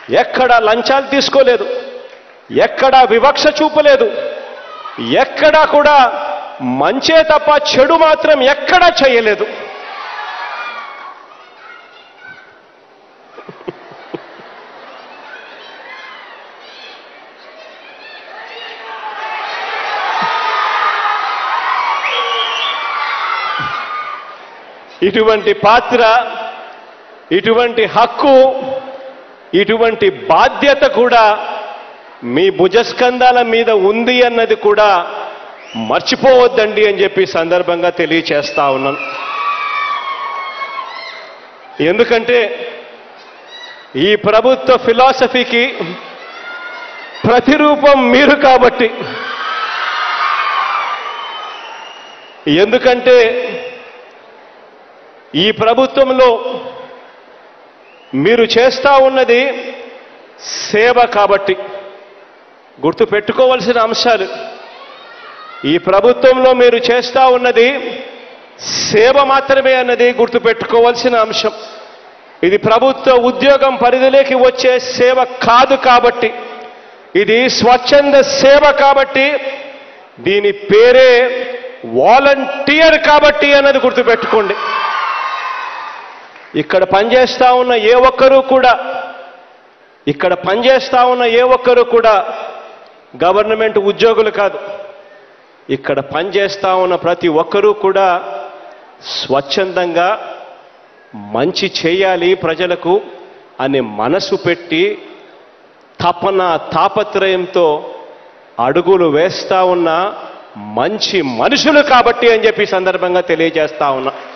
ఎక్కడా లంచాలు తీసుకోలేదు ఎక్కడా వివక్ష చూపలేదు ఎక్కడా కూడా మంచే తప్ప చెడు మాత్రం ఎక్కడా చేయలేదు ఇటువంటి పాత్ర ఇటువంటి హక్కు ఇటువంటి బాధ్యత కూడా మీ భుజస్కంధాల మీద ఉంది అన్నది కూడా మర్చిపోవద్దండి అని చెప్పి ఈ సందర్భంగా తెలియచేస్తా ఉన్నాను ఎందుకంటే ఈ ప్రభుత్వ ఫిలాసఫీకి ప్రతిరూపం మీరు కాబట్టి ఎందుకంటే ఈ ప్రభుత్వంలో మీరు చేస్తా ఉన్నది సేవ కాబట్టి గుర్తు పెట్టుకోవలసిన అంశాలు ఈ ప్రభుత్వంలో మీరు చేస్తా ఉన్నది సేవ మాత్రమే అన్నది గుర్తు పెట్టుకోవాల్సిన అంశం ఇది ప్రభుత్వ ఉద్యోగం పరిధిలోకి వచ్చే సేవ కాదు కాబట్టి ఇది స్వచ్ఛంద సేవ కాబట్టి దీని పేరే వాలంటీర్ కాబట్టి అన్నది గుర్తుపెట్టుకోండి ఇక్కడ పనిచేస్తా ఉన్న ఏ ఒక్కరూ కూడా ఇక్కడ పనిచేస్తా ఉన్న ఏ ఒక్కరూ కూడా గవర్నమెంట్ ఉద్యోగులు కాదు ఇక్కడ పనిచేస్తా ఉన్న ప్రతి ఒక్కరూ కూడా స్వచ్ఛందంగా మంచి చేయాలి ప్రజలకు అనే మనసు పెట్టి తపన తాపత్రయంతో అడుగులు వేస్తా ఉన్న మంచి మనుషులు కాబట్టి అని చెప్పి ఈ సందర్భంగా తెలియజేస్తా ఉన్నా